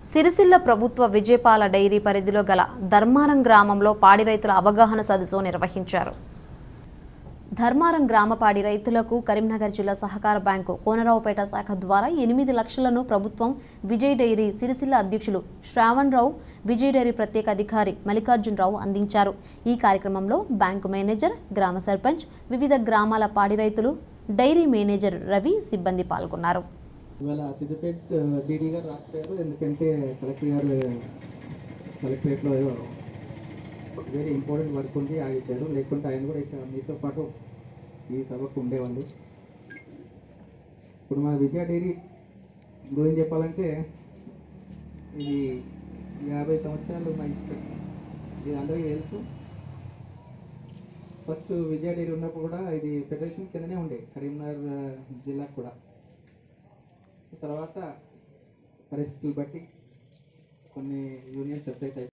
సిరిసిల్ల ప్రభుత్వ విజయపాల డైరీ పరిధిలో గల ధర్మారం గ్రామంలో పాడి రైతుల అవగాహన సదస్సు నిర్వహించారు ధర్మారం గ్రామ పాడి రైతులకు కరీంనగర్ జిల్లా సహకార బ్యాంకు కోనరావుపేట శాఖ ద్వారా ఎనిమిది లక్షలను ప్రభుత్వం విజయ్ డైరీ సిరిసిల్ల అధ్యక్షులు శ్రావణ్ రావు విజయ్ డైరీ ప్రత్యేక అధికారి మల్లికార్జునరావు అందించారు ఈ కార్యక్రమంలో బ్యాంకు మేనేజర్ గ్రామ సర్పంచ్ వివిధ గ్రామాల పాడి రైతులు డైరీ మేనేజర్ రవి సిబ్బంది పాల్గొన్నారు ఇవాళ సిద్దిపేట్ డీడీ గారు రాకపోయారు ఎందుకంటే కలెక్టర్ గారు కలెక్టరేట్లో ఏదో వెరీ ఇంపార్టెంట్ వర్క్ ఉండి ఆగిచ్చారు లేకుంటే ఆయన కూడా ఇక్కడ మీతో పాటు ఈ సభకు ఉండేవాళ్ళు ఇప్పుడు మన విజయ డైరీ గురించి చెప్పాలంటే ఇది యాభై సంవత్సరాలు ఉన్న హిస్టరీ ఇది అందరికీ తెలుసు ఫస్ట్ విజయ డైరీ ఉన్నప్పుడు కూడా ఇది ఫెడరేషన్ కిందనే ఉండే కరీంనగర్ ఆ, జిల్లాకు కూడా తర్వాత పరిస్థితులు బట్టి కొన్ని యూనియన్ సెపరేట్ అయిపోయి